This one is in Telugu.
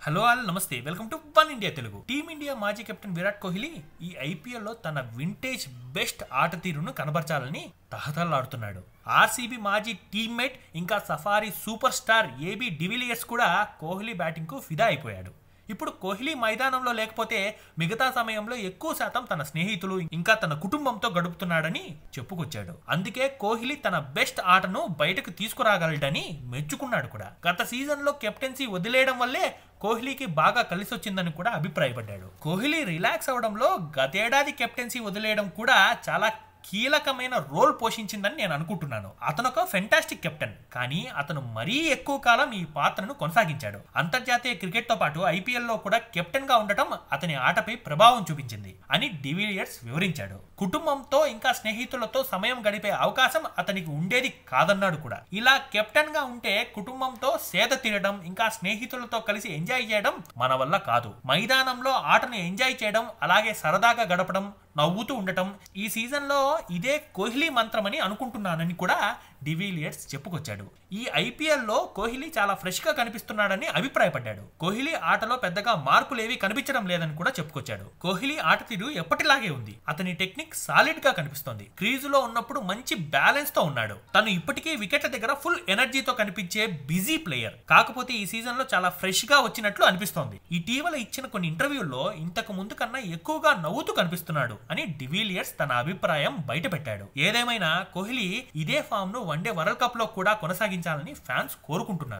హలో ఆల్ నమస్తే welcome to one India Telugu team India మాజీ కెప్టెన్ విరాట్ కోహ్లీ ఈ ఐపీఎల్ లో తన వింటేజ్ బెస్ట్ ఆట తీరును కనబరచాలని తహతలాడుతున్నాడు ఆర్సీబీ మాజీ టీమ్మేట్ ఇంకా safari super star AB de Villiers కూడా కోహ్లీ బ్యాటింగ్ కు ఫిదా అయిపోయాడు ఇప్పుడు కోహ్లీ మైదానంలో లేకపోతే మిగతా సమయంలో ఎక్కువ శాతం తన స్నేహితులు ఇంకా తన కుటుంబంతో గడుపుతున్నాడని చెప్పుకొచ్చాడు అందుకే కోహ్లీ తన బెస్ట్ ఆటను బయటకు తీసుకురాగలడని మెచ్చుకున్నాడు కూడా గత సీజన్ లో కెప్టెన్సీ వదిలేయడం వల్లే కోహ్లీకి బాగా కలిసొచ్చిందని కూడా అభిప్రాయపడ్డాడు కోహ్లీ రిలాక్స్ అవడంలో గతేడాది కెప్టెన్సీ వదిలేయడం కూడా చాలా కీలకమైన రోల్ పోషించిందని నేను అనుకుంటున్నాను అతను ఒక ఫెంటాస్టిక్ కెప్టెన్ కానీ అతను మరీ ఎక్కువ కాలం ఈ పాత్రను కొనసాగించాడు అంతర్జాతీయ క్రికెట్ తో పాటు ఐపీఎల్ లో కూడా కెప్టెన్ గా ఉండటం అతని ఆటపై ప్రభావం చూపించింది అని డివిలియర్స్ వివరించాడు కుటుంబంతో ఇంకా స్నేహితులతో సమయం గడిపే అవకాశం అతనికి ఉండేది కాదన్నాడు కూడా ఇలా కెప్టెన్ గా ఉంటే కుటుంబంతో సేద తీరడం ఇంకా స్నేహితులతో కలిసి ఎంజాయ్ చేయడం మన వల్ల కాదు మైదానంలో ఆటను ఎంజాయ్ చేయడం అలాగే సరదాగా గడపడం నవ్వుతూ ఉండటం ఈ సీజన్లో ఇదే కోహ్లీ మంత్రమని అనుకుంటున్నానని కూడా డివిలియర్స్ చెప్పుకొచ్చాడు ఈ ఐపీఎల్లో కోహ్లీ చాలా ఫ్రెష్ గా కనిపిస్తున్నాడని అభిప్రాయపడ్డాడు కోహ్లీ ఆటలో పెద్దగా మార్పులేవి కనిపించడం లేదని కూడా చెప్పుకొచ్చాడు కోహ్లీ ఆట తీరు ఎప్పటిలాగే ఉంది అతని టెక్నిక్ సాలిడ్ గా కనిపిస్తోంది క్రీజులో ఉన్నప్పుడు మంచి బ్యాలెన్స్ తో ఉన్నాడు తను ఇప్పటికీ వికెట్ల దగ్గర ఫుల్ ఎనర్జీతో కనిపించే బిజీ ప్లేయర్ కాకపోతే ఈ సీజన్ లో చాలా ఫ్రెష్ గా వచ్చినట్లు అనిపిస్తోంది ఇటీవల ఇచ్చిన కొన్ని ఇంటర్వ్యూల్లో ఇంతకు ముందు కన్నా ఎక్కువగా నవ్వుతూ కనిపిస్తున్నాడు అని డివిలియర్స్ తన అభిప్రాయం బయటపెట్టాడు ఏదేమైనా కోహ్లీ ఇదే ఫామ్ ను వన్డే వరల్డ్ కప్ లో కూడా కొనసాగించాలని ఫ్యాన్స్ కోరుకుంటున్నారు